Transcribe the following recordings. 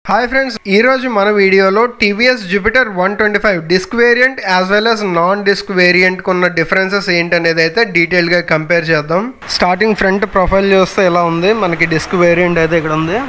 hi friends ఈ రోజు మన వీడియోలో TVS Jupiter one twenty five disc variant as well as non disc variant ఉన్న డిఫరెన్సెస్ ఏంటనేది అయితే డీటెయిల్గా కంపేర్ చేద్దాం స్టార్టింగ్ ఫ్రంట్ ప్రొఫైల్ చూస్తే ఎలా ఉంది మనకి డిస్క్ వేరియంట్ అయితే ఇక్కడ ఉంది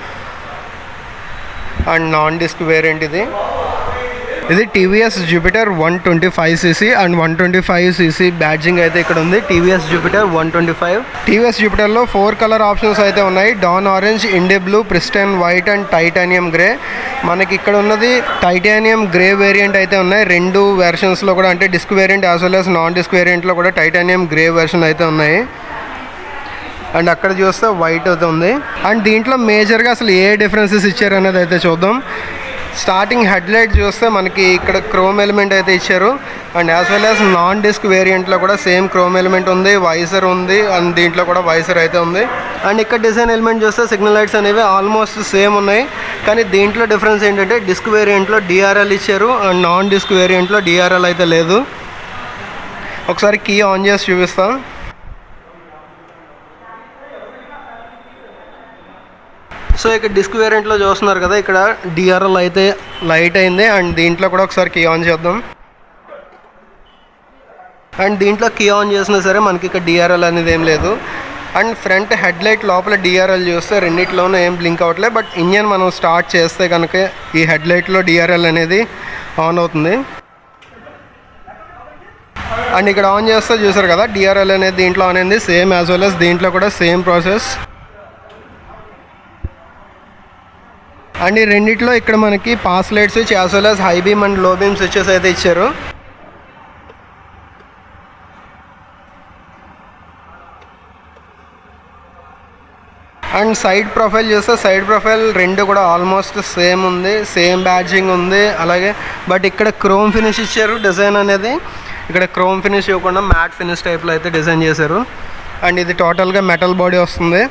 అండ్ నాన్ డిస్క్ వేరియంట్ ఇది ఇది TVS Jupiter one twenty five CC and one twenty five CC badging అయితే ఇక్కడ ఉంది TVS Jupiter one twenty five TVS జూపిటర్లో ఫోర్ కలర్ ఆప్షన్స్ అయితే ఉన్నాయి dawn orange indie blue pristine white and titanium grey మనకి ఇక్కడ ఉన్నది టైటానియం గ్రే వేరియంట్ అయితే ఉన్నాయి రెండు వెర్షన్స్లో కూడా అంటే disc variant as well as non disc వేరియంట్లో కూడా టైటానియం గ్రే వెర్షన్ అయితే ఉన్నాయి అండ్ అక్కడ చూస్తే వైట్ అయితే ఉంది అండ్ దీంట్లో మేజర్గా అసలు ఏ డిఫరెన్సెస్ ఇచ్చారు అనేది అయితే చూద్దాం స్టార్టింగ్ హెడ్ లైట్ చూస్తే మనకి ఇక్కడ క్రోమ్ ఎలిమెంట్ అయితే ఇచ్చారు and as well as non disc వేరియంట్లో కూడా సేమ్ క్రోమ్ ఎలిమెంట్ ఉంది వైజర్ ఉంది అండ్ దీంట్లో కూడా వైజర్ అయితే ఉంది అండ్ ఇక్కడ డిజైన్ ఎలిమెంట్ చూస్తే సిగ్నల్ లైట్స్ అనేవి ఆల్మోస్ట్ సేమ్ ఉన్నాయి కానీ దీంట్లో డిఫరెన్స్ ఏంటంటే డిస్క్ వేరియంట్లో డిఆర్ఎల్ ఇచ్చారు అండ్ నాన్ డిస్క్ వేరియంట్లో డిఆర్ఎల్ అయితే లేదు ఒకసారి కీ ఆన్ చేసి చూపిస్తాం సో ఇక్కడ డిస్క్ వేరియంట్లో చూస్తున్నారు కదా ఇక్కడ డిఆర్ఎల్ అయితే లైట్ అయింది అండ్ దీంట్లో కూడా ఒకసారి కీ ఆన్ చేద్దాం అండ్ దీంట్లో కీ ఆన్ చేసినా సరే మనకి ఇక్కడ డిఆర్ఎల్ అనేది ఏం లేదు అండ్ ఫ్రంట్ హెడ్ లైట్ లోపల డిఆర్ఎల్ చూస్తే రెండిట్లోనూ ఏం బ్లింక్ అవ్వట్లేదు బట్ ఇంజన్ మనం స్టార్ట్ చేస్తే కనుక ఈ హెడ్ లైట్లో డిఆర్ఎల్ అనేది ఆన్ అవుతుంది అండ్ ఇక్కడ ఆన్ చేస్తే చూసారు కదా డిఆర్ఎల్ అనేది దీంట్లో ఆన్ అయింది సేమ్ యాజ్ వెల్ as దీంట్లో కూడా సేమ్ ప్రాసెస్ అండ్ ఈ రెండిట్లో ఇక్కడ మనకి pass light switch as well as high beam and low beam switches అయితే ఇచ్చారు అండ్ సైడ్ ప్రొఫైల్ చూస్తే సైడ్ ప్రొఫైల్ రెండు కూడా ఆల్మోస్ట్ సేమ్ ఉంది సేమ్ బ్యాడ్జింగ్ ఉంది అలాగే బట్ ఇక్కడ క్రోమ్ ఫినిష్ ఇచ్చారు డిజైన్ అనేది ఇక్కడ క్రోమ్ ఫినిష్ ఇవ్వకుండా మ్యాట్ ఫినిష్ టైప్లో అయితే డిజైన్ చేశారు అండ్ ఇది టోటల్గా మెటల్ బాడీ వస్తుంది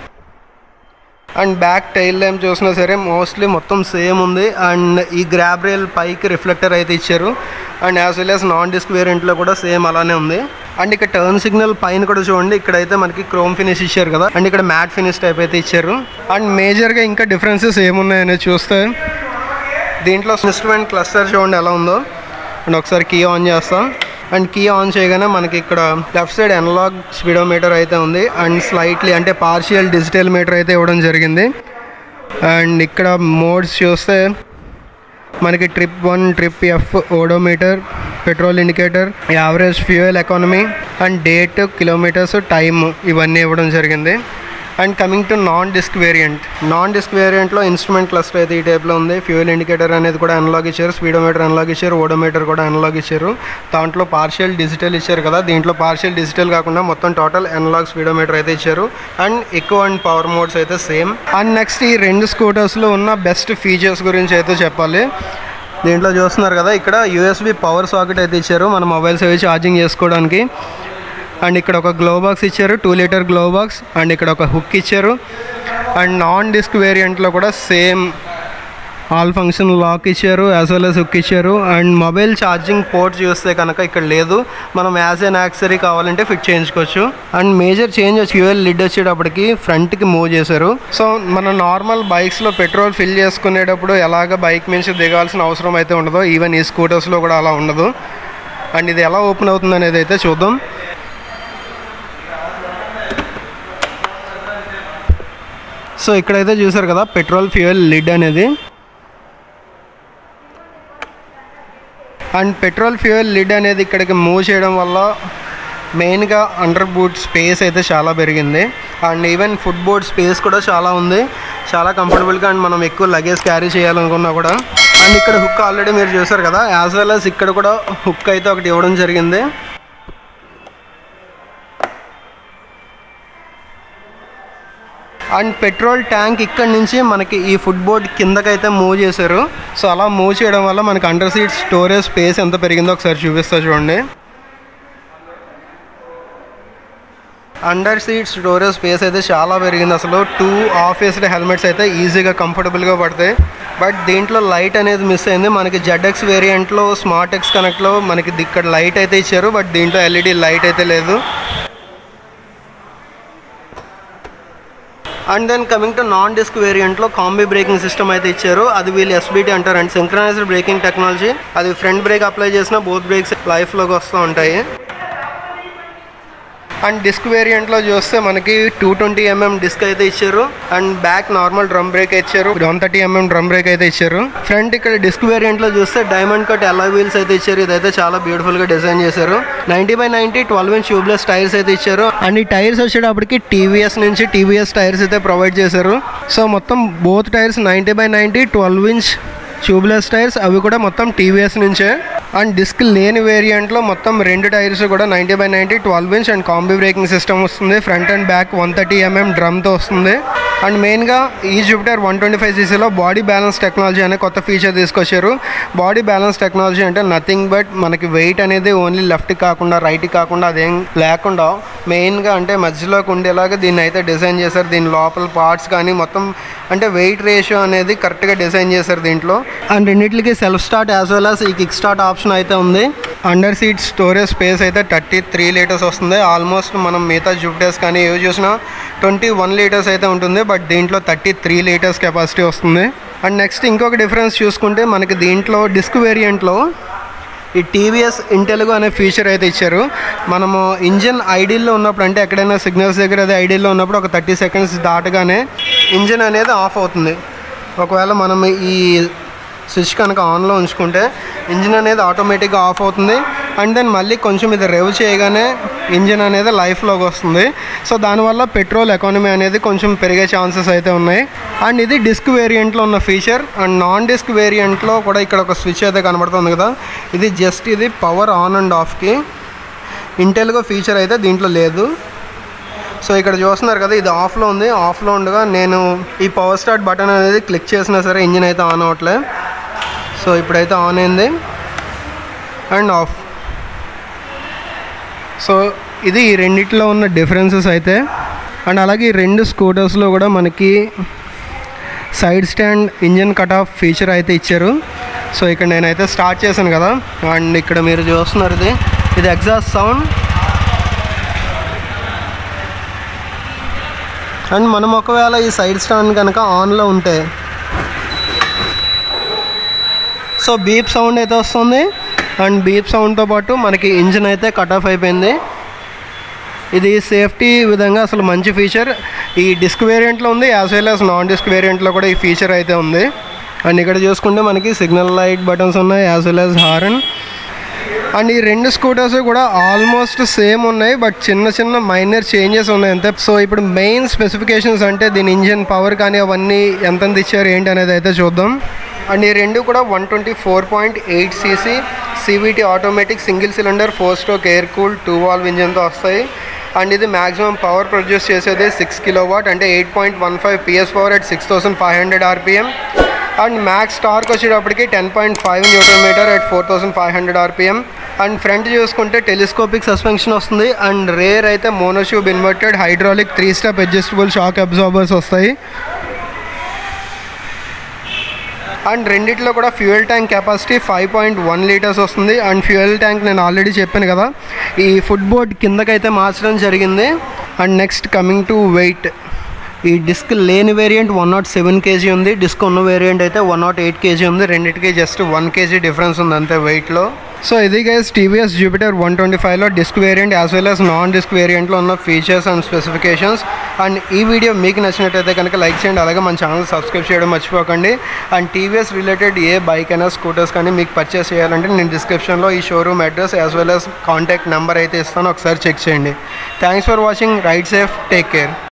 అండ్ బ్యాక్ టైల్ ల్యాంప్ చూసినా సరే మోస్ట్లీ మొత్తం సేమ్ ఉంది అండ్ ఈ గ్రాబ్ రైల్ పైకి రిఫ్లెక్టర్ అయితే ఇచ్చారు and as well as non disc వేరియంట్లో కూడా సేమ్ అలానే ఉంది అండ్ ఇక్కడ టర్న్ సిగ్నల్ పైన కూడా చూడండి ఇక్కడైతే మనకి క్రోమ్ ఫినిష్ ఇచ్చారు కదా అండ్ ఇక్కడ మ్యాట్ ఫినిష్ టైప్ అయితే ఇచ్చారు అండ్ మేజర్గా ఇంకా డిఫరెన్సెస్ ఏమున్నాయనేది చూస్తే దీంట్లో ఇన్స్ట్రుమెంట్ క్లస్టర్ చూడండి ఎలా ఉందో అండ్ ఒకసారి కీ ఆన్ చేస్తాం అండ్ కీ ఆన్ చేయగానే మనకి ఇక్కడ లెఫ్ట్ సైడ్ అనలాగ్ స్పీడోమీటర్ అయితే ఉంది అండ్ స్లైట్లీ అంటే పార్షియల్ డిజిటల్ మీటర్ అయితే ఇవ్వడం జరిగింది అండ్ ఇక్కడ మోడ్స్ చూస్తే మనకి trip one trip F odometer petrol indicator average fuel economy and date kilometres time ఇవన్నీ ఇవ్వడం జరిగింది and coming to non disc variant non disc వేరియంట్లో ఇన్స్ట్రుమెంట్ క్లస్టర్ అయితే ఈ టైప్లో ఉంది ఫ్యూయల్ ఇండికేటర్ అనేది కూడా అనలాగ్ ఇచ్చారు స్పీడోమీటర్ అనలాగ్ ఇచ్చారు ఓడోమీటర్ కూడా అనలాగ్ ఇచ్చారు దాంట్లో పార్షియల్ డిజిటల్ ఇచ్చారు కదా దీంట్లో పార్షియల్ డిజిటల్ కాకుండా మొత్తం టోటల్ అనలాగ్ స్పీడోమీటర్ అయితే ఇచ్చారు అండ్ ఎక్కువ అండ్ పవర్ మోడ్స్ అయితే సేమ్ అండ్ నెక్స్ట్ ఈ రెండు స్కూటర్స్లో ఉన్న బెస్ట్ ఫీచర్స్ గురించి అయితే చెప్పాలి దీంట్లో చూస్తున్నారు కదా ఇక్కడ యూఎస్బి పవర్ సాకెట్ అయితే ఇచ్చారు మన మొబైల్స్ అవి ఛార్జింగ్ చేసుకోవడానికి అండ్ ఇక్కడ ఒక గ్లో బాక్స్ ఇచ్చారు two litre glove box and ఇక్కడ ఒక హుక్ ఇచ్చారు అండ్ నాన్ డిస్క్ వేరియంట్లో కూడా సేమ్ ఆల్ ఫంక్షన్ లాక్ ఇచ్చారు యాజ్ వెల్ as హుక్ ఇచ్చారు అండ్ మొబైల్ ఛార్జింగ్ పోర్ట్ చూస్తే కనుక ఇక్కడ లేదు మనం యాజ్ ఎన్ యాక్సరీ కావాలంటే ఫిట్ చేయించుకోవచ్చు అండ్ మేజర్ చేంజ్ వచ్చి ఫ్యూయల్ లిడ్ వచ్చేటప్పటికి ఫ్రంట్కి మూవ్ చేశారు సో మన నార్మల్ బైక్స్లో పెట్రోల్ ఫిల్ చేసుకునేటప్పుడు ఎలాగ బైక్ నుంచి దిగాల్సిన అవసరం అయితే ఉండదో ఈవెన్ ఈ స్కూటర్స్లో కూడా అలా ఉండదు అండ్ ఇది ఎలా ఓపెన్ అవుతుంది అనేది అయితే చూద్దాం సో ఇక్కడైతే చూసారు కదా పెట్రోల్ ఫ్యూయల్ లిడ్ అనేది అండ్ పెట్రోల్ ఫ్యూయల్ లిడ్ అనేది ఇక్కడికి మూవ్ చేయడం వల్ల మెయిన్గా అండర్ బూట్ స్పేస్ అయితే చాలా పెరిగింది and even foot board space కూడా చాలా ఉంది చాలా కంఫర్టబుల్గా అండ్ మనం ఎక్కువ లగేజ్ క్యారీ చేయాలనుకున్నా కూడా అండ్ ఇక్కడ హుక్ ఆల్రెడీ మీరు చూసారు కదా యాజ్ వెల్ as ఇక్కడ కూడా హుక్ అయితే ఒకటి ఇవ్వడం జరిగింది అండ్ పెట్రోల్ ట్యాంక్ ఇక్కడ నుంచి మనకి ఈ ఫుట్ బోర్డ్ కిందకైతే మూవ్ చేశారు సో అలా మూవ్ చేయడం వల్ల మనకి అండర్ సీట్ స్టోరేజ్ స్పేస్ ఎంత పెరిగిందో ఒకసారి చూపిస్తా చూడండి అండర్ సీట్ స్టోరేజ్ స్పేస్ అయితే చాలా పెరిగింది అసలు టూ ఆఫీస్డ్ హెల్మెట్స్ అయితే ఈజీగా కంఫర్టబుల్గా పడతాయి బట్ దీంట్లో లైట్ అనేది మిస్ అయింది మనకి జెడ్ఎక్స్ వేరియంట్లో స్మార్ట్ ఎక్స్ కనెక్ట్లో మనకి ఇక్కడ లైట్ అయితే ఇచ్చారు బట్ దీంట్లో ఎల్ఈడి లైట్ అయితే లేదు and then coming to non disc వేరియంట్లో కాంబీ బ్రేకింగ్ సిస్టమ్ అయితే ఇచ్చారు అది వీళ్ళు ఎస్బిటి అంటారు అండ్ సింక్రనైజ్డ్ బ్రేకింగ్ టెక్నాలజీ అది ఫ్రంట్ బ్రేక్ అప్లై చేసిన బోత్ బ్రేక్స్ లైఫ్లోకి వస్తూ ఉంటాయి అండ్ డిస్క్ వేరియంట్లో చూస్తే మనకి టూ ట్వంటీ ఎంఎం డిస్క్ అయితే ఇచ్చారు and back normal drum brake ఇచ్చారు one thirty mm drum brake అయితే ఇచ్చారు ఫ్రంట్ ఇక్కడ డిస్క్ వేరియంట్లో చూస్తే డైమండ్ కట్ ఎలా వీల్స్ అయితే ఇచ్చారు ఇదైతే చాలా బ్యూటిఫుల్ గా డిజైన్ చేశారు ninety by ninety twelve inch tubeless tyres అయితే ఇచ్చారు అండ్ ఈ టైర్స్ వచ్చేటప్పటికి టీవీఎస్ నుంచి టీవీఎస్ టైర్స్ అయితే ప్రొవైడ్ చేశారు సో మొత్తం both tyres ninety by ninety twelve inch tubeless tyres అవి కూడా మొత్తం టీవీఎస్ నుంచే అండ్ డిస్క్ లేని వేరియంట్లో మొత్తం రెండు టైర్స్ కూడా ninety by ninety twelve inch and combi braking system వస్తుంది front and back one thirty mm డ్రమ్తో వస్తుంది అండ్ మెయిన్గా ఈ జూపిటర్ వన్ ట్వంటీ ఫైవ్ సీసీలో బాడీ బ్యాలెన్స్ టెక్నాలజీ అనే కొత్త ఫీచర్ తీసుకొచ్చారు బాడీ బ్యాలెన్స్ టెక్నాలజీ అంటే నథింగ్ బట్ మనకి వెయిట్ అనేది ఓన్లీ లెఫ్ట్ కాకుండా రైట్ కాకుండా అదేం లేకుండా మెయిన్గా అంటే మధ్యలోకి ఉండేలాగా దీన్ని అయితే డిజైన్ చేశారు దీని లోపల పార్ట్స్ కానీ మొత్తం అంటే వెయిట్ రేషియో అనేది కరెక్ట్గా డిజైన్ చేశారు దీంట్లో అండ్ రెండింటికి self start as well as ఈ కిక్ స్టార్ట్ ఆప్షన్ అయితే ఉంది అండర్ సీట్ స్టోరేజ్ స్పేస్ అయితే థర్టీ త్రీ లీటర్స్ వస్తుంది ఆల్మోస్ట్ మనం మిగతా జూపిటర్స్ కానీ ఏవి చూసినా ట్వంటీ వన్ లీటర్స్ అయితే ఉంటుంది బట్ దీంట్లో థర్టీ త్రీ లీటర్స్ కెపాసిటీ వస్తుంది అండ్ నెక్స్ట్ ఇంకొక డిఫరెన్స్ చూసుకుంటే మనకి దీంట్లో డిస్క్ వేరియంట్లో ఈ టీవీఎస్ ఇంటెలుగు అనే ఫీచర్ అయితే ఇచ్చారు మనము ఇంజిన్ ఐడిల్లో ఉన్నప్పుడు అంటే ఎక్కడైనా సిగ్నల్స్ దగ్గర అదే ఐడిల్లో ఉన్నప్పుడు ఒక థర్టీ సెకండ్స్ దాటగానే ఇంజిన్ అనేది ఆఫ్ అవుతుంది ఒకవేళ మనం ఈ స్విచ్ కనుక ఆన్లో ఉంచుకుంటే ఇంజిన్ అనేది ఆటోమేటిక్గా ఆఫ్ అవుతుంది అండ్ దెన్ మళ్ళీ కొంచెం ఇది రెవ్ చేయగానే ఇంజిన్ అనేది లైఫ్లోకి వస్తుంది సో దానివల్ల పెట్రోల్ ఎకానమీ అనేది కొంచెం పెరిగే ఛాన్సెస్ అయితే ఉన్నాయి అండ్ ఇది డిస్క్ వేరియంట్లో ఉన్న ఫీచర్ అండ్ నాన్ డిస్క్ వేరియంట్లో కూడా ఇక్కడ ఒక స్విచ్ అయితే కనబడుతుంది కదా ఇది జస్ట్ ఇది పవర్ ఆన్ అండ్ ఆఫ్కి ఇంటెల్గా ఫీచర్ అయితే దీంట్లో లేదు సో ఇక్కడ చూస్తున్నారు కదా ఇది ఆఫ్లో ఉంది ఆఫ్లో ఉండగా నేను ఈ పవర్ స్టార్ట్ బటన్ అనేది క్లిక్ చేసినా సరే ఇంజిన్ అయితే ఆన్ అవ్వట్లే సో ఇప్పుడైతే ఆన్ అయింది అండ్ ఆఫ్ సో ఇది ఈ రెండిట్లో ఉన్న డిఫరెన్సెస్ అయితే అండ్ అలాగే ఈ రెండు స్కూటర్స్లో కూడా మనకి side stand engine cut off feature అయితే ఇచ్చారు సో ఇక్కడ నేనైతే స్టార్ట్ చేశాను కదా అండ్ ఇక్కడ మీరు చూస్తున్నారు ఇది ఇది ఎగ్జాస్ట్ సౌండ్ అండ్ మనం ఒకవేళ ఈ సైడ్ స్టాండ్ కనుక ఆన్లో ఉంటే సో బీప్ సౌండ్ అయితే వస్తుంది అండ్ బీప్ సౌండ్తో పాటు మనకి ఇంజిన్ అయితే కట్ ఆఫ్ అయిపోయింది ఇది సేఫ్టీ విధంగా అసలు మంచి ఫీచర్ ఈ డిస్క్ వేరియంట్లో ఉంది as well as non disc వేరియంట్లో కూడా ఈ ఫీచర్ అయితే ఉంది అండ్ ఇక్కడ చూసుకుంటే మనకి సిగ్నల్ లైట్ బటన్స్ ఉన్నాయి as well as horn and ఈ రెండు స్కూటర్స్ కూడా ఆల్మోస్ట్ సేమ్ ఉన్నాయి బట్ చిన్న చిన్న మైనర్ చేంజెస్ ఉన్నాయి అంతే సో ఇప్పుడు మెయిన్ స్పెసిఫికేషన్స్ అంటే దీని ఇంజిన్ పవర్ కానీ అవన్నీ ఎంతెంత ఇచ్చారు ఏంటి అనేది అయితే చూద్దాం అండ్ ఈ రెండు కూడా one twenty four point eight CC CVT automatic single cylinder four stroke air cool two valve ఇంజిన్తో వస్తాయి అండ్ ఇది మాక్సిమం పవర్ ప్రొడ్యూస్ చేసేది సిక్స్ కిలో వాట్ అంటే eight point one five PS power at six thousand five hundred RPM and max torque వచ్చేటప్పటికి ten point five newton metre at four thousand five hundred RPM and front చూసుకుంటే telescopic suspension వస్తుంది and rear అయితే monotube inverted hydraulic three step adjustable shock absorbers వస్తాయి and రెండిట్లో కూడా fuel tank capacity five point one litres వస్తుంది and fuel tank నేను already చెప్పాను కదా ఈ ఫుడ్ బోర్డ్ కిందకైతే మార్చడం జరిగింది and next coming to weight ఈ డిస్క్ లేని variant one nought seven KG ఉంది డిస్క్ ఉన్న వేరియంట్ అయితే వన్ నాట్ ఎయిట్ కేజీ ఉంది రెండింటికి జస్ట్ వన్ కేజీ డిఫరెన్స్ ఉంది అంతే వెయిట్లో సో ఇది guys TVS Jupiter one twenty ఫైవ్లో disc variant as well as non disc వేరియంట్లో ఉన్న ఫీచర్స్ అండ్ స్పెసిఫికేషన్స్ అండ్ ఈ వీడియో మీకు నచ్చినట్టయితే కనుక లైక్ చేయండి అలాగే మన ఛానల్ సబ్స్క్రైబ్ చేయడం మర్చిపోకండి అండ్ టీవీఎస్ రిలేటెడ్ ఏ బైక్ అయినా స్కూటర్స్ కానీ మీకు పర్చేస్ చేయాలంటే నేను డిస్క్రిప్షన్లో ఈ showroom address as well as contact number అయితే ఇస్తాను ఒకసారి చెక్ చేయండి thanks for watching ride safe take care